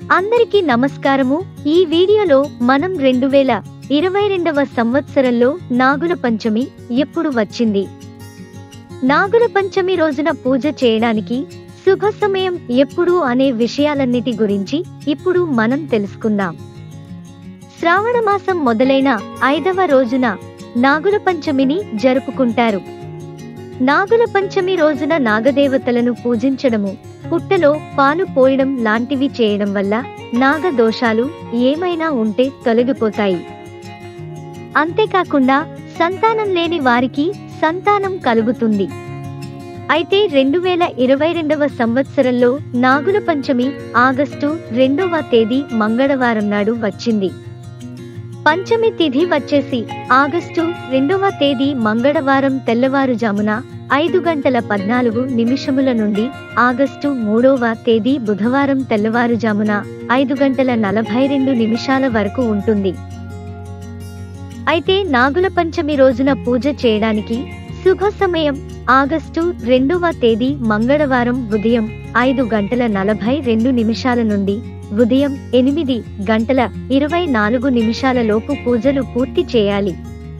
అందరికీ నమస్కారము ఈ వీడియోలో మనం రెండు వేల ఇరవై రెండవ సంవత్సరంలో నాగుల పంచమి ఎప్పుడు వచ్చింది నాగుల పంచమి రోజున పూజ చేయడానికి శుభ సమయం ఎప్పుడు అనే విషయాలన్నిటి గురించి ఇప్పుడు మనం తెలుసుకుందాం శ్రావణ మాసం మొదలైన ఐదవ రోజున నాగుల పంచమిని జరుపుకుంటారు నాగుల పంచమి రోజున నాగదేవతలను పూజించడము పుట్టలో పాలు పోయడం లాంటివి చేయడం వల్ల నాగ దోషాలు ఏమైనా ఉంటే తొలగిపోతాయి అంతేకాకుండా సంతానం లేని వారికి సంతానం కలుగుతుంది అయితే రెండు వేల ఇరవై రెండవ సంవత్సరంలో నాగుల పంచమి ఆగస్టు రెండవ తేదీ మంగళవారం నాడు వచ్చింది పంచమి తిథి వచ్చేసి ఆగస్టు రెండవ తేదీ మంగళవారం తెల్లవారుజామున ఐదు గంటల పద్నాలుగు నిమిషముల నుండి ఆగస్టు మూడవ తేదీ బుధవారం తెల్లవారుజామున ఐదు గంటల నలభై రెండు నిమిషాల వరకు ఉంటుంది అయితే నాగుల పంచమి రోజున పూజ చేయడానికి శుభ సమయం ఆగస్టు రెండవ తేదీ మంగళవారం ఉదయం ఐదు గంటల నలభై రెండు నిమిషాల నుండి ఉదయం ఎనిమిది గంటల ఇరవై నాలుగు నిమిషాల లోపు పూజలు పూర్తి చేయాలి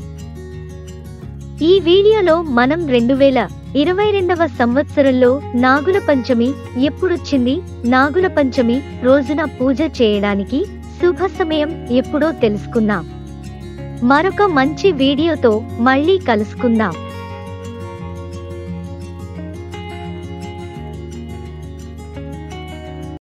ఈ వీడియోలో మనం రెండు వేల ఇరవై రెండవ సంవత్సరంలో నాగుల పంచమి ఎప్పుడొచ్చింది నాగుల పంచమి రోజున పూజ చేయడానికి శుభ సమయం ఎప్పుడో తెలుసుకుందాం మరొక మంచి వీడియోతో మళ్ళీ కలుసుకుందాం